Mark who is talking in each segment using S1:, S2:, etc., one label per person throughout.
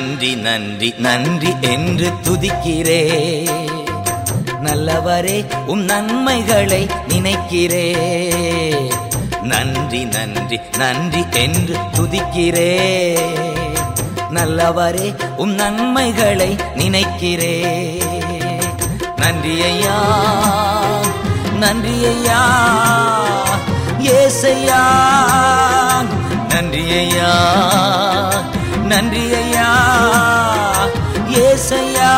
S1: நன்றி நன்றி நன்றி என்று துதிக்கிறே நல்லவரே உம் நன்மைகளை நினைக்கிறே நன்றி நன்றி நன்றி என்று துதிக்கிறே நல்லவரே உம் நன்மைகளை நினைக்கிறே நன்றி ஐயா நன்றி ஐயா ஏசையா நன்றி ஐயா நன்றி ஐயா ஏசையா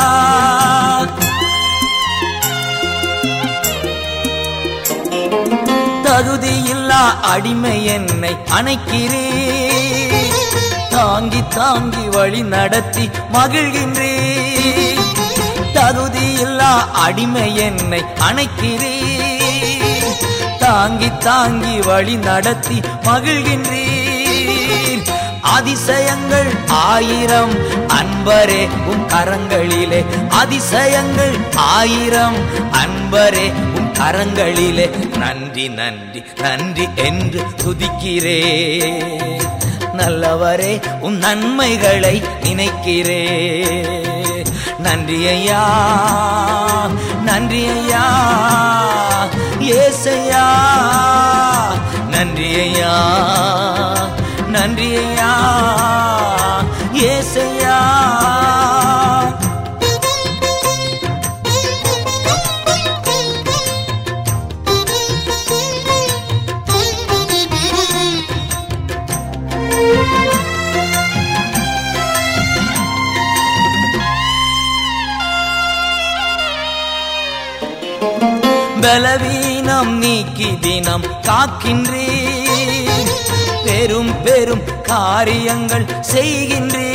S1: தகுதியில்லா அடிமை என்னை அணைக்கிறே தாங்கி தாங்கி வழி நடத்தி மகிழ்கின்றே தகுதியில்லா அடிமை என்னை அணைக்கிறே தாங்கி தாங்கி வழி நடத்தி மகிழ்கின்றீர் அதிசயங்கள் ஆயிரம் அன்பரே உம் கரங்களிலே அதிசயங்கள் ஆயிரம் அன்பரே உம் கரங்களிலே நன்றி நன்றி நன்றி என்று துதிக்கிறே நல்லவரே உம் நன்மைகளை நினைக்கிறே நன்றி ஐயா நன்றி ஐயா ஏசையா நன்றி ஐயா நன்றி ஐயா ஏசையா பலவீனம் நீக்கி தினம் காக்கின்றே பெரும் பெரும் காரியங்கள் செய்கின்றே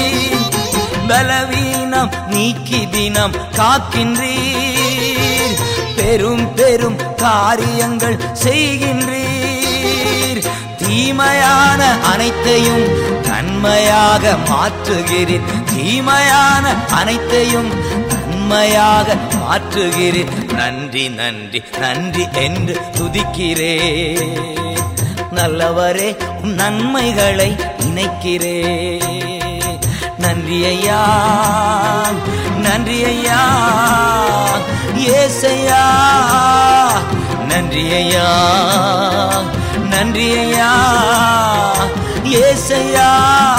S1: பலவீனம் நீக்கி தினம் காக்கின்றே பெரும் பெரும் காரியங்கள் செய்கின்றீர் தீமையான அனைத்தையும் நன்மையாக மாற்றுகிறீர் தீமையான அனைத்தையும் நன்மையாக மாற்றுகிறீர் நன்றி நன்றி நன்றி என்று துதிக்கிறே நல்லவரே உம் நன்மைகளை நினைக்கிறே நன்றி ஐயா நன்றி ஐயா ஏசையா நன்றி ஐயா நன்றி ஐயா ஏசையா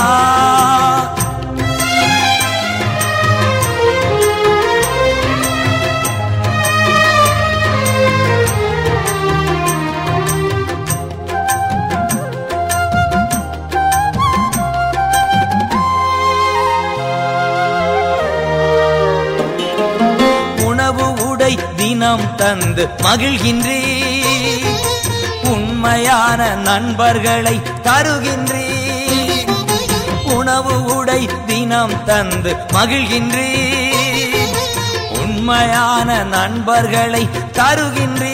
S1: உணவு உடை தினம் தந்து மகிழ்கின்றே உண்மையான நண்பர்களை தருகின்றே உணவு உடை தினம் தந்து மகிழ்கின்றே உண்மையான நண்பர்களை தருகின்றே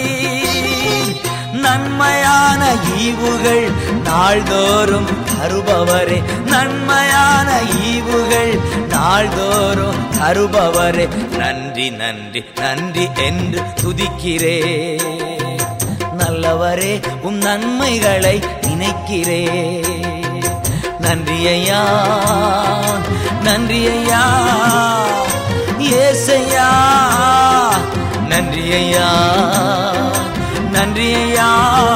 S1: நன்மையான ஈவுகள் நாள்தோறும் தருபவரே நன்மையான ஈவுகள் நாள்தோறும் தருபவரே நன்றி நன்றி நன்றி என்று துதிக்கிறே நல்லவரே உம் நன்மைகளை நினைக்கிறே நன்றி ஐயா நன்றி ஐயா ஏசையா நன்றி ஐயா நன்றி ஐயா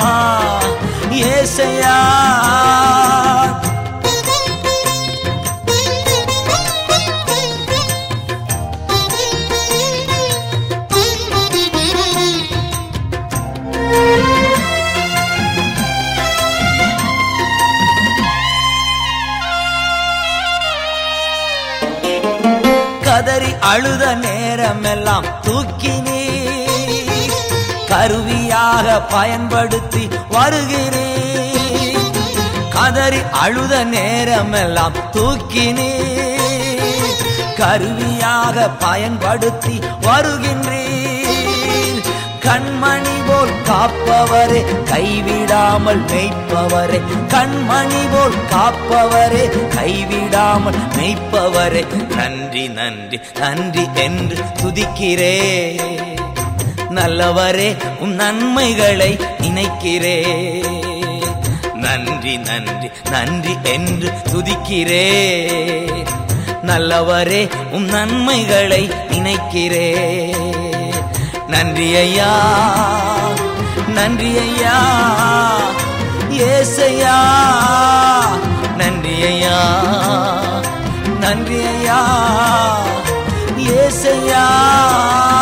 S1: ஏசையா கதறி அழுத நேரமெல்லாம் தூக்கினே கருவியாக பயன்படுத்தி வருகிறேன் கதறி அழுத நேரமெல்லாம் தூக்கினே கருவியாக பயன்படுத்தி வருகின்றேன் கண்மணி போல் காப்பவரே கைவிடாமல் மெய்ப்பவரே கண்மணி போல் காப்பவரே கைவிடாமல் மெய்ப்பவரே நன்றி நன்றி நன்றி என்று துதிக்கிறே நல்லவரே உம் நன்மைகளை நினைக்கிறே நன்றி நன்றி நன்றி என்று துதிக்கிறே நல்லவரே உம் நன்மைகளை நினைக்கிறே நன்றி ஐயா நன்றி ஐயா ஏசையா நன்றி ஐயா நன்றி ஐயா ஏசையா